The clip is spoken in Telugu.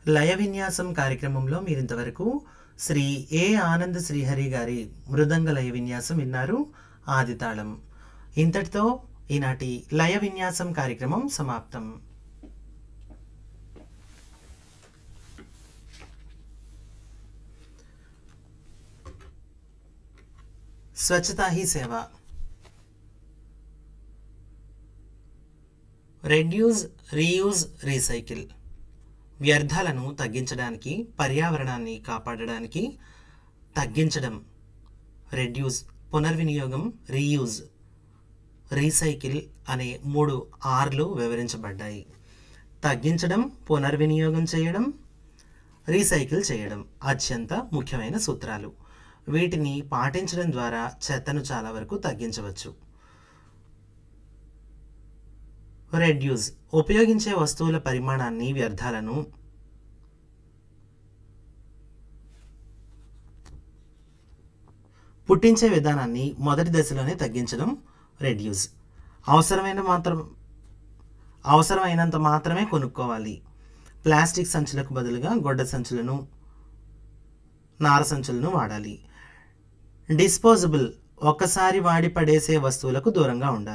లయ విన్యాసం కార్యక్రమంలో మీరింతవరకు శ్రీ ఏ ఆనంద్ శ్రీహరి గారి మృదంగ లయ విన్యాసం విన్నారు ఆదితాళం ఇంతటితో ఈనాటి లయ విన్యాసం కార్యక్రమం సమాప్తం Swachhata Hi Seva reduce reuse recycle వ్యర్థాలను తగ్గించడానికి పర్యావరణాన్ని కాపాడడానికి తగ్గించడం రెడ్యూస్ పునర్వినియోగం రీయూజ్ రీసైకిల్ అనే మూడు ఆర్లు వివరించబడ్డాయి తగ్గించడం పునర్వినియోగం చేయడం రీసైకిల్ చేయడం అత్యంత ముఖ్యమైన సూత్రాలు వీటిని పాటించడం ద్వారా చెత్తను చాలా వరకు తగ్గించవచ్చు రెడ్యూస్ ఉపయోగించే వస్తువుల పరిమాణాన్ని వ్యర్థాలను పుట్టించే విధానాన్ని మొదటి దశలోనే తగ్గించడం రెడ్యూస్ అవసరమైన మాత్రం అవసరమైనంత మాత్రమే కొనుక్కోవాలి ప్లాస్టిక్ సంచులకు బదులుగా గొడ్డ సంచులను నార సంచులను వాడాలి డిస్పోజబుల్ ఒక్కసారి వాడి పడేసే వస్తువులకు దూరంగా ఉండాలి